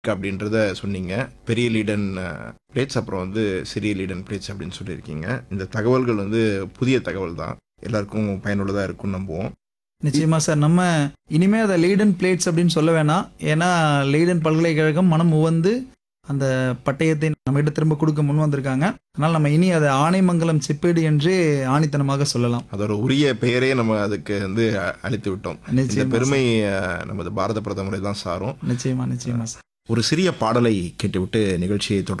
அப்படின்றத சொன்னீங்க பெரிய லீடன் பிளேட்ஸ் அப்புறம் வந்து சிறிய லீடன் பிளேட்ஸ் அப்படின்னு சொல்லியிருக்கீங்க இந்த தகவல்கள் வந்து புதிய தகவல் தான் எல்லாருக்கும் பயனுள்ளதாக இருக்கும்னு நம்புவோம் நிச்சயமா சார் நம்ம இனிமே அதை லீடன் பிளேட்ஸ் அப்படின்னு சொல்ல வேணாம் ஏன்னா லீடன் பல்கலைக்கழகம் மனம் உவந்து அந்த பட்டயத்தை நம்மகிட்ட திரும்ப கொடுக்க முன் வந்திருக்காங்க அதனால் நம்ம இனி அதை ஆனைமங்கலம் செப்பேடு என்று ஆணித்தனமாக சொல்லலாம் அதோட உரிய பெயரே நம்ம அதுக்கு வந்து அ- அளித்து விட்டோம் இந்த நிச்சயமா பெருமை அஹ், நமது பாரத பிரதமரை தான் சாரும் நிச்சயமா நிச்சயமா சார் ஒரு சிறிய பாடலை கேட்டுவிட்டு நிகழ்ச்சியை தொடரும்